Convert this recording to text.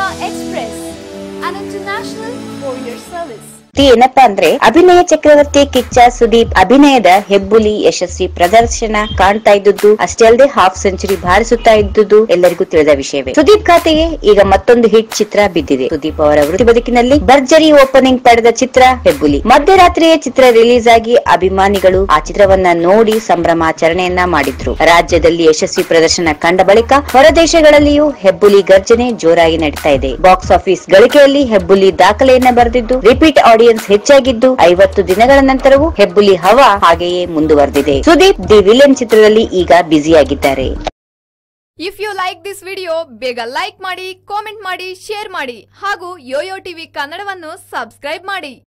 Express, an international courier service. ತಿ ಏನಪ್ಪಾ ಅಂದ್ರೆ ಅಭಿನಯ ಚಕ್ರವರ್ತಿ ಕಿಚ್ಚ ಸುದೀಪ್ ಅಭಿನಯದ ಹೆಬ್ಬುಲಿ ಯಶಸ್ವಿ ಪ್ರದರ್ಶನ ಕಾಣ್ತಾ ಇದ್ದುದು ಅಷ್ಟೇ ಅಲ್ಲದೆ ಹಾಫ್ ಸೆಂಚುರಿ ಬಾರಿಸುತ್ತಾ ಇದ್ದುದು ಎಲ್ಲರಿಗೂ ತಿಳಿದ ವಿಷಯವೇ ಸುದೀಪ್ ಖಾತೆಗೆ ಈಗ ಮತ್ತೊಂದು ಹಿಟ್ ಚಿತ್ರ ಬಿದ್ದಿದೆ ಸುದೀಪ್ ಅವರ ವೃತ್ತಿ ಬದುಕಿನಲ್ಲಿ ಭರ್ಜರಿ ಓಪನಿಂಗ್ ಪಡೆದ ಚಿತ್ರ ಹೆಬ್ಬುಲಿ ಮಧ್ಯರಾತ್ರಿಯೇ ಚಿತ್ರ ರಿಲೀಸ್ ಆಗಿ ಅಭಿಮಾನಿಗಳು ಆ ಚಿತ್ರವನ್ನ ನೋಡಿ ಸಂಭ್ರಮಾಚರಣೆಯನ್ನ ಮಾಡಿದ್ರು ರಾಜ್ಯದಲ್ಲಿ ಯಶಸ್ವಿ ಪ್ರದರ್ಶನ ಕಂಡ ಬಳಿಕ ಹೊರದೇಶಗಳಲ್ಲಿಯೂ ಹೆಬ್ಬುಲಿ ಗರ್ಜನೆ ಜೋರಾಗಿ ನಡೀತಾ ಇದೆ ಬಾಕ್ಸ್ ಆಫೀಸ್ ಗಳಿಕೆಯಲ್ಲಿ ಹೆಬ್ಬುಲಿ ದಾಖಲೆಯನ್ನ ಬರೆದಿದ್ದು ರಿಪೀಟ್ ಆಡಿಯನ್ಸ್ ಹೆಚ್ಚಾಗಿದ್ದು ಐವತ್ತು ದಿನಗಳ ನಂತರವೂ ಹೆಬ್ಬುಲಿ ಹವಾ ಹಾಗೆಯೇ ಮುಂದುವರೆದಿದೆ ಸುದೀಪ್ ದಿ ವಿಲನ್ ಚಿತ್ರದಲ್ಲಿ ಈಗ ಬ್ಯುಸಿಯಾಗಿದ್ದಾರೆ if you like this video ಬೇಗ ಲೈಕ್ ಮಾಡಿ ಕಾಮೆಂಟ್ ಮಾಡಿ ಶೇರ್ ಮಾಡಿ ಹಾಗೂ ಯೋಯೋ ಟಿವಿ ಕನ್ನಡವನ್ನು ಸಬ್ಸ್ಕ್ರೈಬ್ ಮಾಡಿ